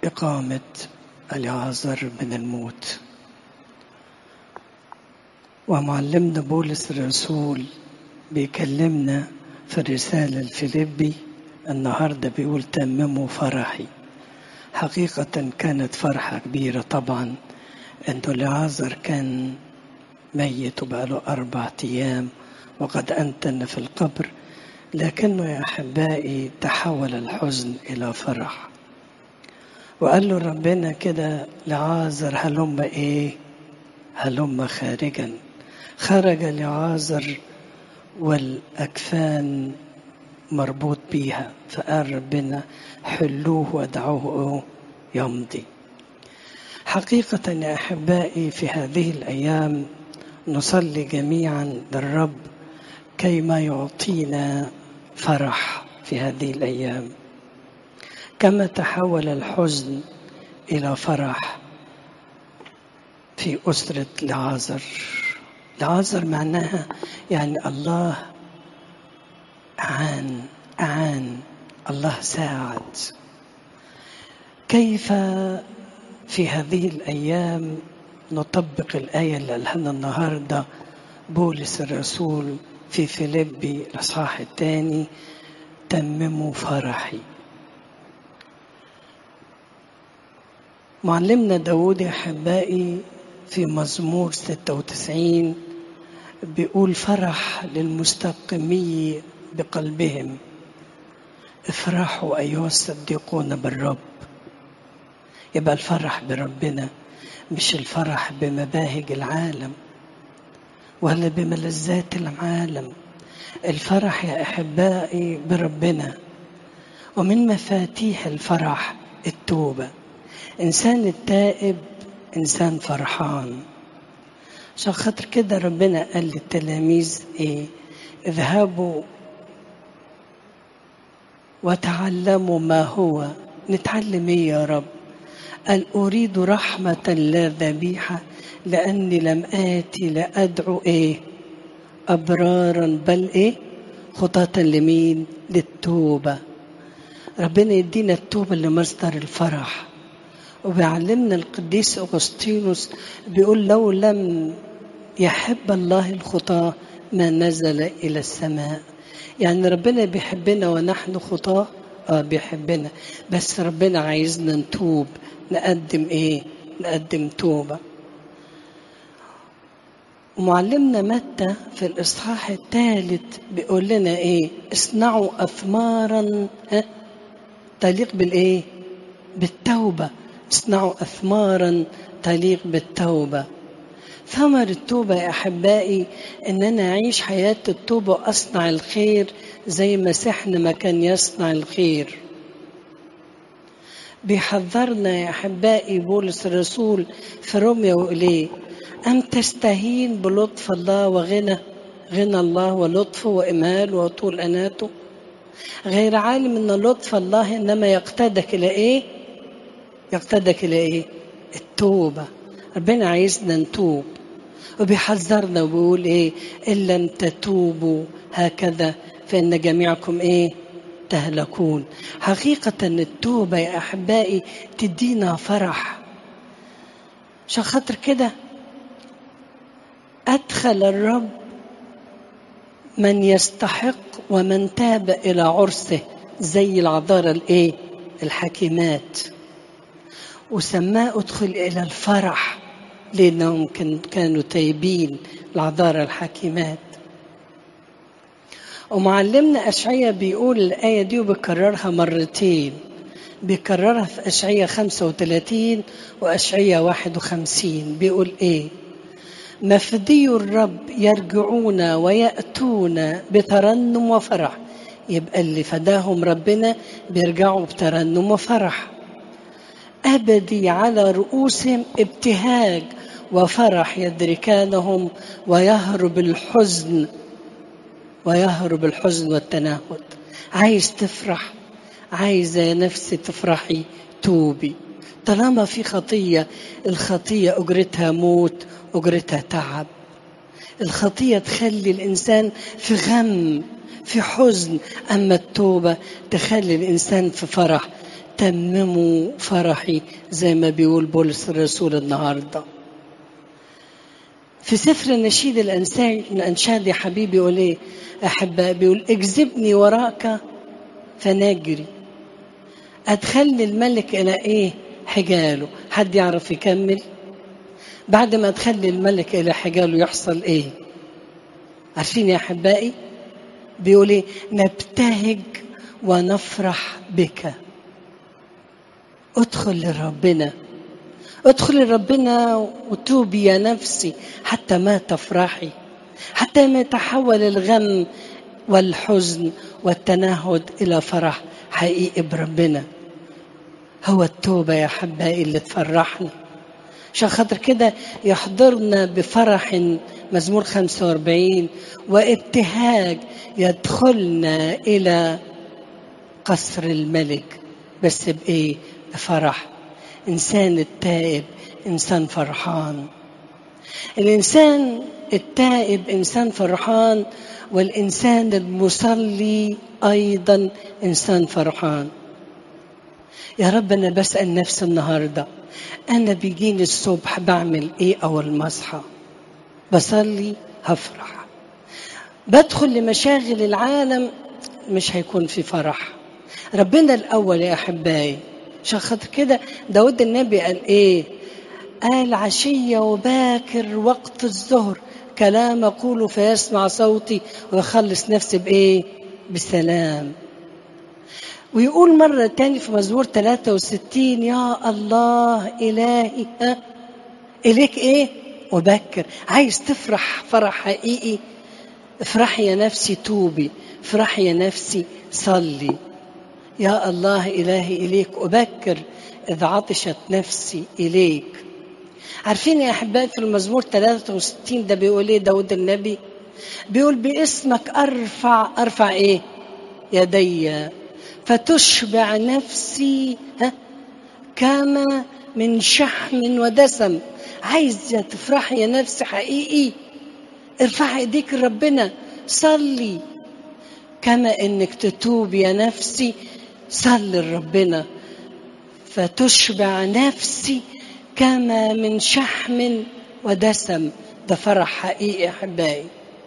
إقامة العازر من الموت ومعلمنا بولس الرسول بيكلمنا في الرسالة الفيليبي النهاردة بيقول تمموا فرحي حقيقة كانت فرحة كبيرة طبعا انه العازر كان ميت وبقاله أربعة أيام وقد أنتن في القبر لكنه يا أحبائي تحول الحزن إلى فرح وقال له ربنا كده لعازر هلم إيه هلم خارجا خرج لعازر والأكفان مربوط بيها فقال ربنا حلوه ودعوه يمضي حقيقة يا أحبائي في هذه الأيام نصلي جميعا للرب كيما يعطينا فرح في هذه الأيام كما تحول الحزن إلى فرح في أسرة لعازر لعازر معناها يعني الله أعان أعان الله ساعد كيف في هذه الأيام نطبق الآية اللي قالها النهاردة بولس الرسول في فيليبي الإصحاح الثاني تمموا فرحي معلمنا داود يا أحبائي في مزمور 96 بيقول فرح للمستقيمي بقلبهم افرحوا أيها الصديقون بالرب يبقى الفرح بربنا مش الفرح بمباهج العالم ولا بملذات العالم الفرح يا احبائي بربنا ومن مفاتيح الفرح التوبه انسان التائب انسان فرحان عشان خاطر كده ربنا قال للتلاميذ ايه اذهبوا وتعلموا ما هو نتعلم ايه يا رب قال أريد رحمة لا ذبيحة لأني لم آتي لأدعو إيه أبرارا بل إيه خطاة لمين للتوبة ربنا يدينا التوبة لمصدر الفرح وبيعلمنا القديس أغسطينوس بيقول لو لم يحب الله الخطاة ما نزل إلى السماء يعني ربنا بيحبنا ونحن خطاة اه بيحبنا بس ربنا عايزنا نتوب نقدم ايه نقدم توبة معلمنا متى في الإصحاح الثالث بيقول لنا ايه اصنعوا أثمارا ها تليق بالايه بالتوبة اصنعوا أثمارا تليق بالتوبة ثمر التوبة يا أحبائي إن أنا أعيش حياة التوبة وأصنع الخير زي مسيحنا ما كان يصنع الخير بيحذرنا يا أحبائي بولس الرسول في روميا وإليه أم تستهين بلطف الله وغنى غنى الله ولطفه وإمهاله وطول أناته غير عالم أن لطف الله إنما يقتدك إلى إيه يقتدك إلى إيه التوبة ربنا عايزنا نتوب وبيحذرنا وبيقول إيه إن لم تتوبوا هكذا فإن جميعكم إيه تهلكون حقيقة التوبة يا أحبائي تدينا فرح عشان خاطر كده أدخل الرب من يستحق ومن تاب إلى عرسه زي العذارى الإيه الحكيمات وسماه ادخل إلى الفرح لأنهم كانوا تايبين العذارى الحكيمات ومعلمنا أشعية بيقول الآية دي وبيكررها مرتين بيكررها في أشعية 35 وأشعية 51 بيقول إيه مفدي الرب يرجعون ويأتون بترنم وفرح يبقى اللي فداهم ربنا بيرجعوا بترنم وفرح أبدي على رؤوسهم ابتهاج وفرح يدركانهم ويهرب الحزن ويهرب الحزن والتنهد عايز تفرح عايزة يا نفسي تفرحي توبي طالما في خطية الخطية أجرتها موت أجرتها تعب الخطية تخلي الإنسان في غم في حزن أما التوبة تخلي الإنسان في فرح تمموا فرحي زي ما بيقول بولس الرسول النهارده في سفر النشيد الأنسان الأنشاد يا حبيبي يقول إيه أحباء بيقول اجذبني وراك فنجري أدخلني الملك إلى إيه حجاله حد يعرف يكمل بعد ما أدخلني الملك إلى حجاله يحصل إيه عارفين يا أحبائي بيقول إيه نبتهج ونفرح بك ادخل لربنا ادخل لربنا وتوبي يا نفسي حتى ما تفرحي حتى ما يتحول الغم والحزن والتنهد الى فرح حقيقي بربنا هو التوبة يا حبائي اللي تفرحنا عشان خاطر كده يحضرنا بفرح مزمور 45 وابتهاج يدخلنا إلى قصر الملك بس بإيه؟ بفرح إنسان التائب إنسان فرحان الإنسان التائب إنسان فرحان والإنسان المصلي أيضا إنسان فرحان يا رب أنا بسأل نفسي النهاردة أنا بيجيني الصبح بعمل إيه أول ما أصحى بصلي هفرح بدخل لمشاغل العالم مش هيكون في فرح ربنا الأول يا أحبائي عشان خاطر كده داود النبي قال إيه قال عشية وباكر وقت الظهر كلام أقوله فيسمع صوتي ويخلص نفسي بإيه بسلام ويقول مرة تاني في مزمور 63 يا الله إلهي ها إليك إيه وبكر عايز تفرح فرح حقيقي افرحي يا نفسي توبي افرحي يا نفسي صلي يا الله إلهي إليك أبكر إذ عطشت نفسي إليك عارفين يا أحبائي في المزمور 63 ده بيقول إيه داود النبي بيقول باسمك أرفع أرفع إيه يدي فتشبع نفسي ها كما من شحم ودسم عايزة تفرحي يا نفسي حقيقي ارفعي ايديك لربنا صلي كما انك تتوب يا نفسي صلي لربنا فتشبع نفسي كما من شحم ودسم ده فرح حقيقي احبائي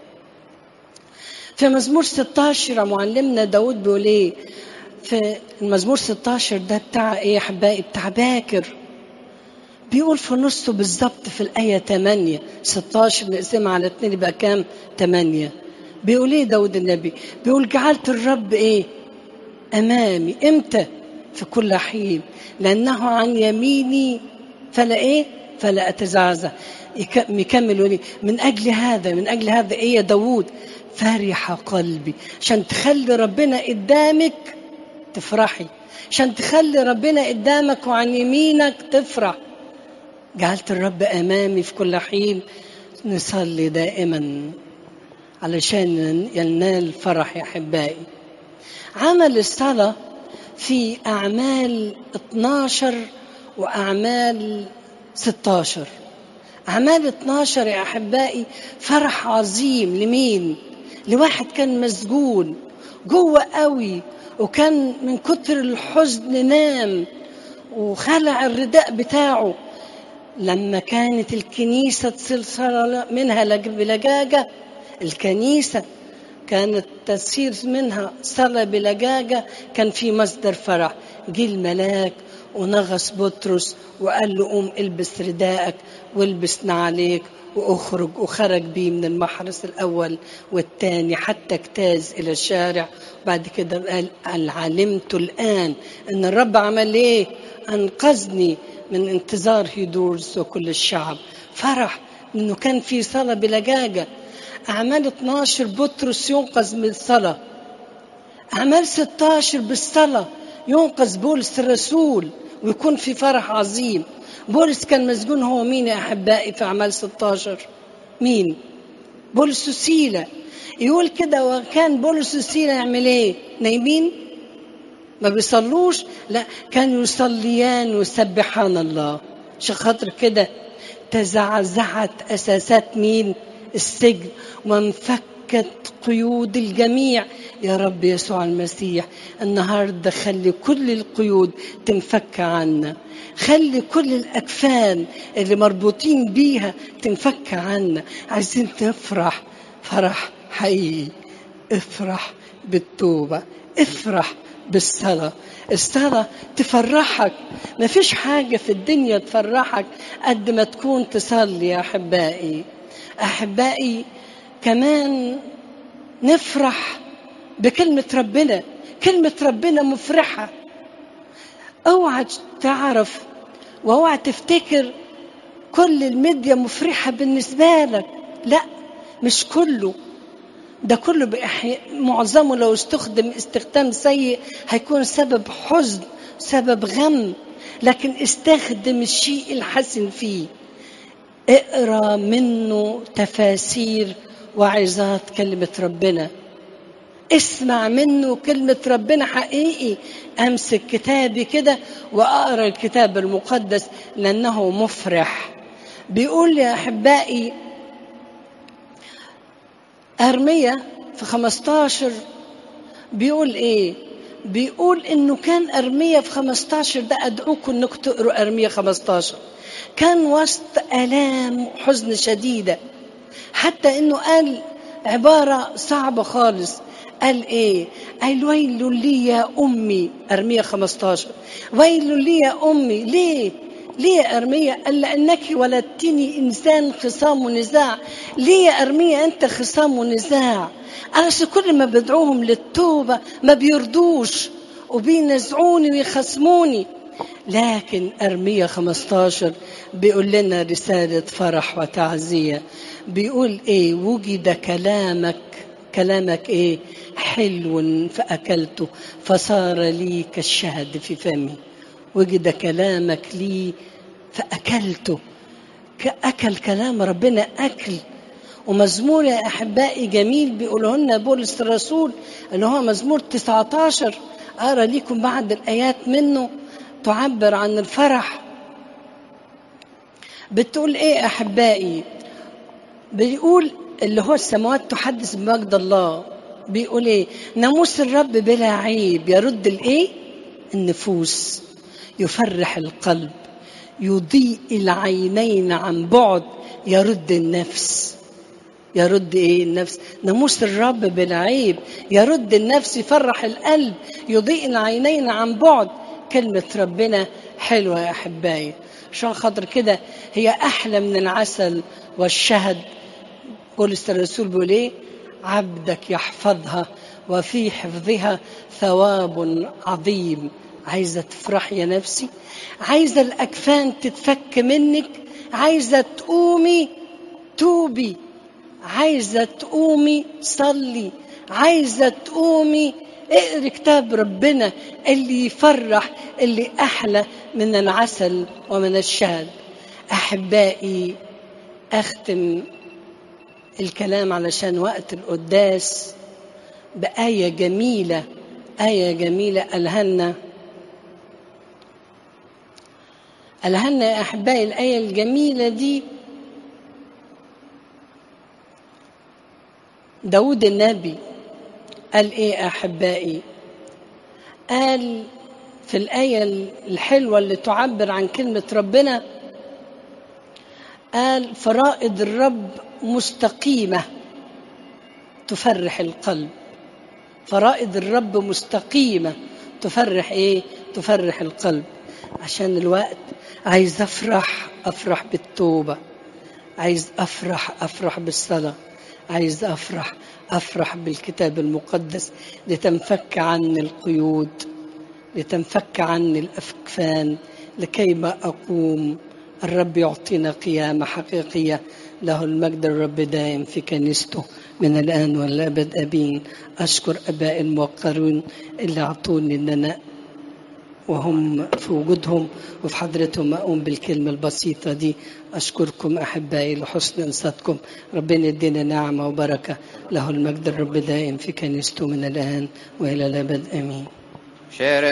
في مزمور 16 معلمنا داود بيقول ايه في المزمور 16 ده بتاع ايه يا احبائي بتاع باكر بيقول في نصه بالظبط في الآية 8 16 نقسمها على 2 يبقى كام 8 بيقول ايه داود النبي بيقول جعلت الرب ايه أمامي امتى في كل حين لأنه عن يميني فلا ايه فلا أتزعزع يكمل لي من أجل هذا من أجل هذا ايه يا داود فرح قلبي عشان تخلي ربنا قدامك تفرحي عشان تخلي ربنا قدامك وعن يمينك تفرح جعلت الرب امامي في كل حين نصلي دائما علشان ينال فرح يا احبائي عمل الصلاه في اعمال 12 واعمال 16 اعمال 12 يا احبائي فرح عظيم لمين لواحد كان مسجون جوه قوي وكان من كتر الحزن نام وخلع الرداء بتاعه لما كانت الكنيسة تصير منها بلجاجة الكنيسة كانت تسير منها صلاة بلجاجة كان في مصدر فرح جه الملاك ونغص بطرس وقال له قوم البس رداءك والبس نعليك واخرج وخرج بيه من المحرس الاول والثاني حتى اجتاز الى الشارع بعد كده قال علمت الان ان الرب عمل ايه انقذني من انتظار هيدورز وكل الشعب فرح انه كان في صلاه بلجاجه اعمال 12 بطرس ينقذ من الصلاه اعمال 16 بالصلاه ينقذ بولس الرسول ويكون في فرح عظيم بولس كان مسجون هو مين يا احبائي في اعمال 16 مين بولس وسيله يقول كده وكان بولس وسيله يعمل ايه نايمين ما بيصلوش لا كانوا يصليان ويسبحان الله عشان خاطر كده تزعزعت اساسات مين السجن وانفك فكت قيود الجميع يا رب يسوع المسيح النهارده خلي كل القيود تنفك عنا خلي كل الأكفان اللي مربوطين بيها تنفك عنا عايزين نفرح فرح حقيقي افرح بالتوبة افرح بالصلاة الصلاة تفرحك ما فيش حاجة في الدنيا تفرحك قد ما تكون تصلي يا أحبائي أحبائي كمان نفرح بكلمة ربنا كلمة ربنا مفرحة اوعى تعرف واوعى تفتكر كل الميديا مفرحة بالنسبة لك لا مش كله ده كله بإحي... معظمه لو استخدم استخدام سيء هيكون سبب حزن سبب غم لكن استخدم الشيء الحسن فيه اقرا منه تفاسير وعظات كلمة ربنا اسمع منه كلمة ربنا حقيقي أمسك كتابي كده وأقرأ الكتاب المقدس لأنه مفرح بيقول يا أحبائي أرمية في 15 بيقول إيه؟ بيقول إنه كان أرمية في 15 ده أدعوكم إنكم تقروا أرمية 15 كان وسط آلام وحزن شديدة حتى إنه قال عبارة صعبة خالص قال ايه قال ويل لي يا امي ارميه 15 ويل لي يا امي ليه ليه يا أرمية قال لأنك ولدتني إنسان خصام ونزاع ليه يا أرمية أنت خصام ونزاع علشان كل ما بدعوهم للتوبة ما بيرضوش وبينزعوني ويخصموني لكن أرمية 15 بيقول لنا رسالة فرح وتعزية بيقول إيه وجد كلامك كلامك إيه حلو فأكلته فصار لي كالشهد في فمي وجد كلامك لي فأكلته أكل كلام ربنا أكل ومزمور يا أحبائي جميل بيقوله لنا بولس الرسول اللي هو مزمور 19 أقرأ لكم بعض الآيات منه تعبر عن الفرح بتقول إيه أحبائي بيقول اللي هو السماوات تحدث بمجد الله بيقول إيه ناموس الرب بلا عيب يرد الإيه النفوس يفرح القلب يضيء العينين عن بعد يرد النفس يرد ايه النفس ناموس الرب بالعيب يرد النفس يفرح القلب يضيء العينين عن بعد كلمة ربنا حلوة يا أحبائي عشان خاطر كده هي أحلى من العسل والشهد بولس الرسول بيقول ايه عبدك يحفظها وفي حفظها ثواب عظيم عايزة تفرح يا نفسي عايزة الأكفان تتفك منك عايزة تقومي توبي عايزة تقومي صلي عايزة تقومي اقري كتاب ربنا اللي يفرح اللي أحلى من العسل ومن الشهد أحبائي أختم الكلام علشان وقت القداس بآية جميلة آية جميلة قالها لنا قالها لنا يا أحبائي الآية الجميلة دي داود النبي قال إيه أحبائي قال في الآية الحلوة اللي تعبر عن كلمة ربنا قال فرائض الرب مستقيمة تفرح القلب فرائض الرب مستقيمة تفرح ايه تفرح القلب عشان الوقت عايز افرح افرح بالتوبة عايز افرح افرح بالصلاة عايز افرح افرح بالكتاب المقدس لتنفك عني القيود لتنفك عني الافكفان لكيما اقوم الرب يعطينا قيامة حقيقية له المجد الرب دائم في كنيسته من الآن والأبد أبين أشكر أباء الموقرون اللي أعطوني أن أنا وهم في وجودهم وفي حضرتهم أقوم بالكلمة البسيطة دي أشكركم أحبائي لحسن إنصاتكم ربنا يدينا نعمة وبركة له المجد الرب دائم في كنيسته من الآن وإلى الأبد آمين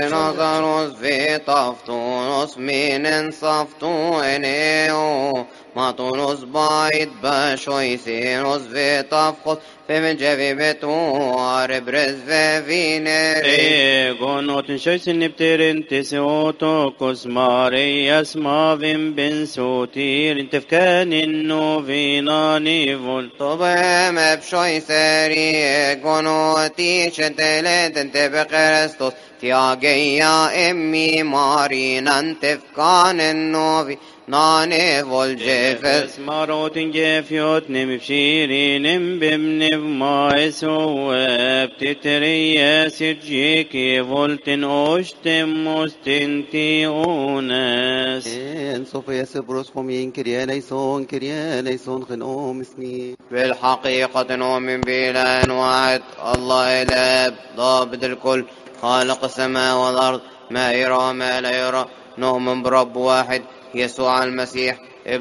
Kjære Nazaros, vet afton oss minen safto eneo, ماتونوس بايد باشويسينوس في تفقص في من جفي بتوار برز في فينر Egon åt köjsen inte seotokos Marias mavim ben sotir inte fkanin novina nivol طبهم بشوي سري قنوتي شتلت انت بقرستوس تياجي يا امي مارينا انت فكان النوفي ناني فولجيفس Marotin gefjot nem fshirin bimniv maes Ptitriya sirjiki voltin oshtem mustinti unas En Sofia Sebros ين كريا ليسون كريا ليسون خنقوم اسمي بالحقيقة نؤمن بإله واحد الله الآب ضابط الكل خالق السماء والأرض ما يرى وما لا يرى نؤمن برب واحد يسوع المسيح